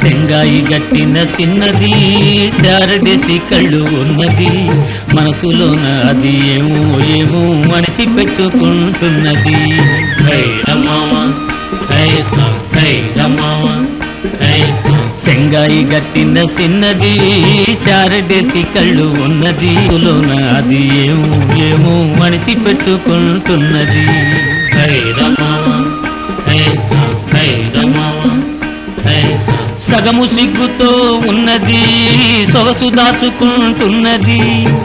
చెంగాయి గట్టిన చిన్నది చారడేసి కళ్ళు ఉన్నది మనసులోన అది ఏమో ఏమో మనిషి పెట్టుకుంటున్నది హై రమామ హై సం, హై రమామ హై సం. చెంగాయి గట్టిన చిన్నది చారడేసి కళ్ళు ఉన్నది లోన అది ఏమో ఏమో మనిషి పెట్టుకుంటున్నది హై రమామ హై సం, హై రమామ హై సం. సగము సిగ్గుతో ఉన్నది సొగసు దాచుకుంటున్నది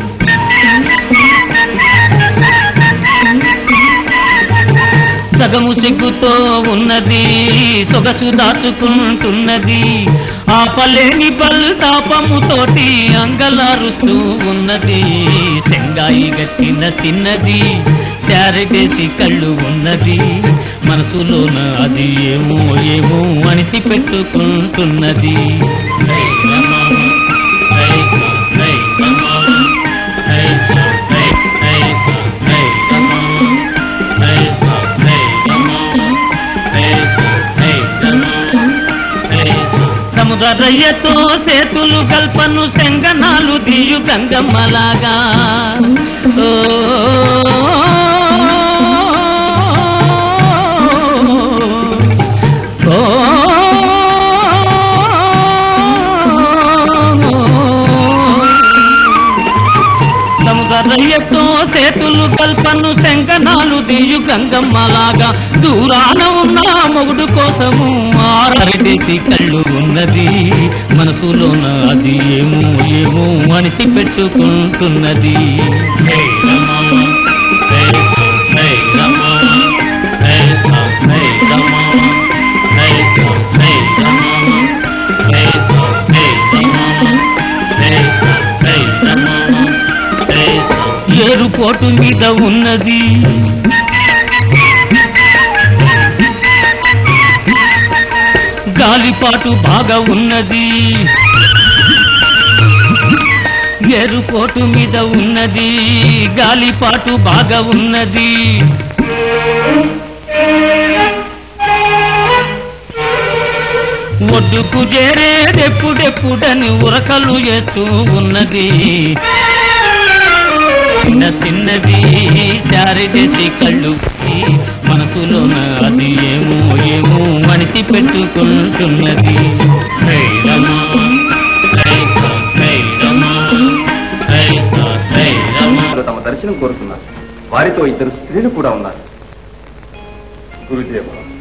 సగము సిగ్గుతో ఉన్నది సొగసు దాచుకుంటున్నది ఆపలేని బల్తాపముతోటి అంగలారుస్తూ ఉన్నది చెంగాయి గట్టిన తిన్నది చారటేసి కళ్ళు ఉన్నది మనసులోన అది ఏమో ఏమో అనిసి పెట్టుకుంటున్నది హై రమామ, హై సం, హై రమామ, హై సం, హై, హై సం, హై రమామ, హై సం, హై రమామ, హై సం, హై రమామ, హై సం. సముద్రయ్యతో సేతులు కల్పను శంగనాలు తీయు గంగమ్మలాగా ఓ సముద్రయ్యతో సేతులు కల్పను శంకనాలు తీయు గంగమ్మలాగా దూరాన ఉన్న మొగుడు కోసము ఆరడిసి కళ్ళు ఉన్నది మనసులోన అది ఏమో ఏమో అనిసి పెట్టుకుంటున్నది హే రమణ, హే సం, హే రమణ, హే సం, హే రమణ, హే సం, హే రమణ, హే సం, హే రమణ, హే సం, హే రమణ, హే సం. ఏరుపోటు మీద ఉన్నది గాలిపాటు బాగా ఉన్నది ఎరుపోటు మీద ఉన్నది గాలిపాటు బాగా ఉన్నది ఒడ్డుకు చేరేదెప్పుడెప్పుడని ఉరకలు ఎత్తూ ఉన్నది చిన్న చిన్నది చారిటేసి కళ్ళు మనసులోన అది ఏమో ఏమో మనిషి పెట్టుకుంటున్నది హై రమా, హై సా, హై రమా, హై సా, హై రమా. వారు తమ దర్శనం కోరుతున్నారు వారితో ఇద్దరు స్త్రీలు కూడా ఉన్నారు గురుదేవ